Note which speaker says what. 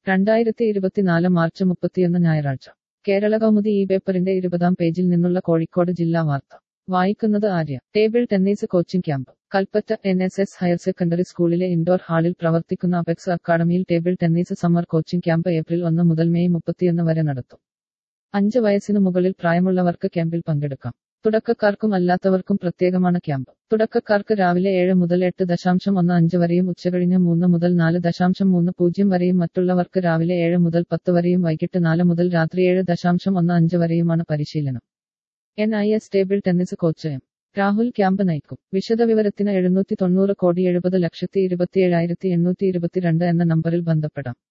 Speaker 1: രണ്ടായിരത്തി ഇരുപത്തിനാല് മാർച്ച് മുപ്പത്തിയൊന്ന് ഞായറാഴ്ച കേരള കൗമുദി ഈ പേപ്പറിന്റെ ഇരുപതാം പേജിൽ നിന്നുള്ള കോഴിക്കോട് ജില്ലാ വാർത്ത വായിക്കുന്നത് Arya table tennis coaching camp Kalpetta N S S higher secondary സ്കൂളിലെ ഇൻഡോർ ഹാളിൽ പ്രവർത്തിക്കുന്ന അപെക്സ് അക്കാഡമിയിൽ table tennis summer coaching camp April ഒന്ന് മുതൽ മെയ് മുപ്പത്തിയൊന്ന് വരെ നടത്തും അഞ്ച് വയസ്സിനു മുകളിൽ പ്രായമുള്ളവർക്ക് ക്യാമ്പിൽ പങ്കെടുക്കാം തുടക്കക്കാർക്കും അല്ലാത്തവർക്കും പ്രത്യേകമാണ് ക്യാമ്പ് തുടക്കക്കാർക്ക് രാവിലെ ഏഴ് മുതൽ എട്ട് ദശാംശം ഒന്ന് അഞ്ച് വരെയും ഉച്ചകഴിഞ്ഞ് മൂന്ന് മുതൽ നാല് ദശാംശം മൂന്ന് പൂജ്യം വരെയും മറ്റുള്ളവർക്ക് രാവിലെ ഏഴ് മുതൽ പത്ത് വരെയും വൈകിട്ട് നാല് മുതൽ രാത്രി ഏഴ് ദശാംശം ഒന്ന് അഞ്ച് വരെയുമാണ് പരിശീലനം N I S table tennis coach M Rahul camp നയിക്കും വിശദവിവരത്തിന് എഴുന്നൂറ്റി തൊണ്ണൂറ് കോടി എഴുപത് ലക്ഷത്തി ഇരുപത്തിയേഴായിരത്തി എണ്ണൂറ്റി ഇരുപത്തിരണ്ട് എന്ന നമ്പറിൽ ബന്ധപ്പെടാം